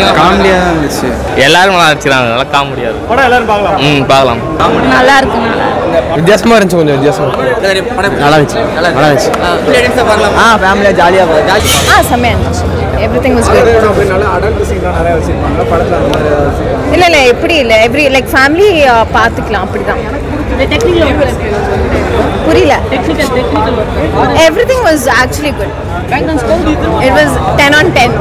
காமெடியாக தான் இருந்துச்சு எல்லாரும் நல்லா நடிச்சிருக்காங்க நல்லா காமெடியாக இருக்கும் படம் எல்லாரும் பார்க்கலாம் ம் பார்க்கலாம் நல்லா இருக்கு நல்லா வித்தியாசமாக இருந்துச்சு கொஞ்சம் வித்தியாசமாக நல்லா இருந்துச்சு நல்லா இருந்துச்சு ஆ ஃபேமிலியாக ஜாலியாக ஆ செம்மையா இருந்துச்சு எவ்ரி திங் வாஸ் குட் நல்லா அடல்ட் சீன்லாம் நிறைய வச்சிருப்பாங்க படத்தில் அந்த மாதிரி ஏதாவது இல்லை இல்லை எப்படி இல்லை எவ்ரி லைக் ஃபேமிலி பார்த்துக்கலாம் அப்படிதான் புரியல everything was actually good it was ten on ten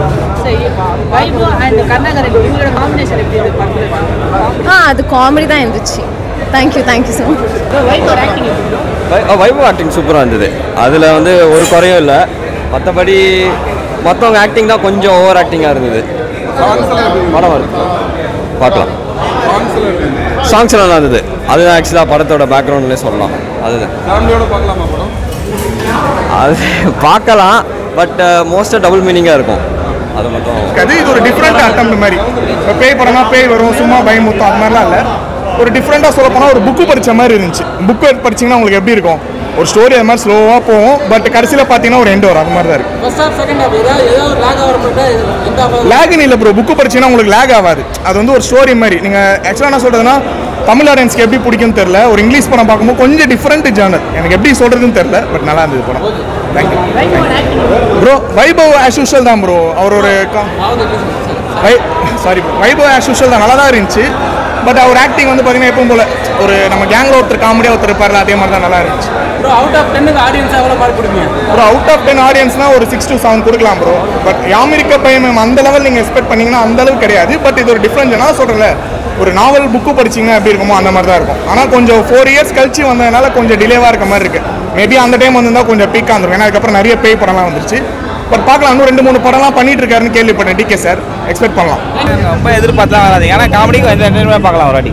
ஆ அது காமெடி தான் இருந்துச்சு thank you thank you so much Vaibhav acting சூப்பராக இருந்தது அதில் வந்து ஒரு குறையும் இல்லை மற்றபடி மற்றவங்க ஆக்டிங் தான் கொஞ்சம் ஓவர் ஆக்டிங்காக இருந்தது படம் வருது பார்க்கலாம் சாங்ஸ் நல்லா இருந்தது அதுதான் ஆக்சுவலாக படத்தோட பேக்ரவுண்ட்லேயே சொல்லலாம் அதுதான் ஃபேமிலியோட பார்க்கலாமா படம் அது பார்க்கலாம் பட் மோஸ்ட்டாக டபுள் மீனிங்காக இருக்கும் அது மட்டும் அது இது ஒரு டிஃப்ரெண்ட் அட்டம் மாதிரி இப்போ பேய் படம்னா பேய் வரும் சும்மா பயமுத்தம் அது மாதிரிலாம் இல்லை ஒரு டிஃப்ரெண்ட்டாக சொல்ல போனால் ஒரு புக்கு படித்த மாதிரி இருந்துச்சு புக்கு படிச்சிங்கன்னா உங்களுக்கு எப்படி இருக்கும் ஒரு ஸ்டோரி அது மாதிரி ஸ்லோவாக போகும் பட் கடைசியில் பார்த்தீங்கன்னா ஒரு எண்டு வரும் அது மாதிரி தான் இருக்கு லேக்னு இல்லை ப்ரோ புக்கு படிச்சீங்கன்னா உங்களுக்கு லேக் ஆகாது அது வந்து ஒரு ஸ்டோரி மாதிரி நீங்கள் ஆக்சுவலாக என்ன சொல்கிறதுனா தமிழ் ஆடியன்ஸ்க்கு எப்படி பிடிக்கும்னு தெரில ஒரு இங்கிலீஷ் படம் பார்க்கும்போது கொஞ்சம் டிஃப்ரெண்ட் ஜானர் எனக்கு எப்படி சொல்கிறதுன்னு தெரில பட் நல்லா இருந்தது படம் thank you bro Vaibhav as usual தான் ப்ரோ அவர் ஒரு வை sorry bro Vaibhav as usual தான் நல்லா தான் இருந்துச்சு பட் அவர் ஆக்டிங் வந்து பார்த்தீங்கன்னா எப்பவும் போல ஒரு நம்ம கேங்கில் ஒருத்தர் காமெடியாக ஒருத்தர் இருப்பார்ல அதே மாதிரி தான் நல்லா இருந்துச்சு ப்ரோ அவுட் ஆஃப் டென்னுக்கு ஆடியன்ஸ் எவ்வளோ மார்க் கொடுப்பீங்க ப்ரோ அவுட் ஆஃப் டென் ஆடியன்ஸ்னா ஒரு சிக்ஸ் டு செவன் கொடுக்கலாம் ப்ரோ பட் யாமிருக்க பையன் மேம் அந்த லெவல் நீங்கள் எக்ஸ்பெக்ட் பண்ணீங்கன்னா அந்த அளவுக்கு கிடையாது பட் இது ஒரு டிஃப்ரெண்ட் நான் சொல்கிறேன்ல ஒரு நாவல் புக்கு படிச்சீங்கன்னா எப்படி இருக்குமோ அந்த மாதிரி தான் இருக்கும் ஆனால் கொஞ்சம் ஃபோர் இயர்ஸ் கழிச்சு வந்ததுனால கொஞ்சம் டிலேவாக இருக்க மாதிரி இருக்கு மேபி அந்த டைம் வந்திருந்தா கொஞ்சம் பீக்காக இருந்திருக்கும் ஏன்னா அதுக்கப்புறம் நிறைய பேய் படம்லாம் வந்துருச்சு பட் பார்க்கலாம் இன்னும் ரெண்டு மூணு படம்லாம் பண்ணிட்டு இருக்காருன்னு கேள்விப்பட்டேன் டிகே சார் எக்ஸ்பெக்ட் பண்ணலாம் ரொம்ப எதிர்பார்த்துலாம் வராது ஏன்னா காமெடிக்கு வந்து என்டர்டைன்மெண்ட் பார்க்கலாம் ஒரு வாட்டி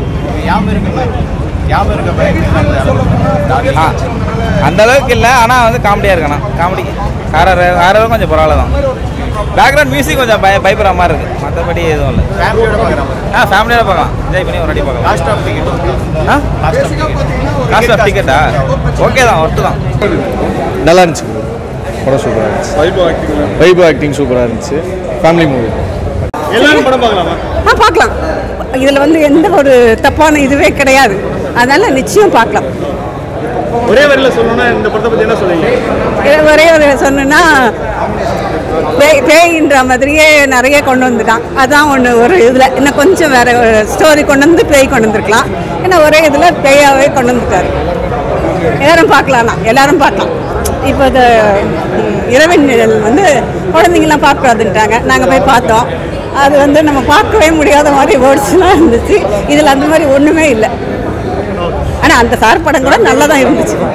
ஆ அந்த அளவுக்கு இல்லை ஆனால் வந்து காமெடியாக இருக்கணும் காமெடி ஹாரர் ஹாரரும் கொஞ்சம் பரவாயில்ல தான் பேக்ரவுண்ட் மியூசிக் கொஞ்சம் பய பயப்படுற மாதிரி இருக்குது மற்றபடி எதுவும் இல்லை ஆ ஃபேமிலியோட பார்க்கலாம் என்ஜாய் பண்ணி ஒரு வாட்டி பார்க்கலாம் லாஸ்ட் ஆஃப் டிக்கெட் ஆ லாஸ்ட் ஆஃப் டிக்கெட்டா ஓகே தான் ஒர்த்து தான் நல்லா இருந்துச்சு படம் சூப்பராக இருந்துச்சு வைபவ் ஆக்டிங் வைபவ் ஆக்டிங் சூப்பராக இருந்துச்சு ஃபேமிலி மூவி எல்லாரும் படம் பார்க்கலாமா ஆ பார்க்கலாம் இதில் வந்து எந்த ஒரு தப்பான இதுவே கிடையாது அதனால நிச்சயம் பார்க்கலாம் ஒரே வரியில் சொல்லணும்னா இந்த படத்தை பற்றி என்ன சொல்லுவீங்க இது ஒரே ஒரு சொன்னா பேய் பேயின்ற மாதிரியே நிறைய கொண்டு வந்துட்டான் அதான் ஒன்று ஒரு இதில் இன்னும் கொஞ்சம் வேற ஒரு ஸ்டோரி கொண்டு வந்து பேய் கொண்டு வந்திருக்கலாம் ஏன்னா ஒரே இதில் பேயாவே கொண்டு வந்துட்டாரு எல்லாரும் பார்க்கலாம்னா எல்லாரும் பார்க்கலாம் இப்போ இது ம், இரவின் நிழல் வந்து குழந்தைங்களாம் பார்க்கக்கூடாதுன்ட்டாங்க நாங்கள் போய் பார்த்தோம் அது வந்து நம்ம பார்க்கவே முடியாத மாதிரி வேர்ட்ஸ்லாம் இருந்துச்சு இதில் அந்த மாதிரி ஒன்றுமே இல்லை ஆனால் அந்த சார் படம் கூட நல்லா தான் இருந்துச்சு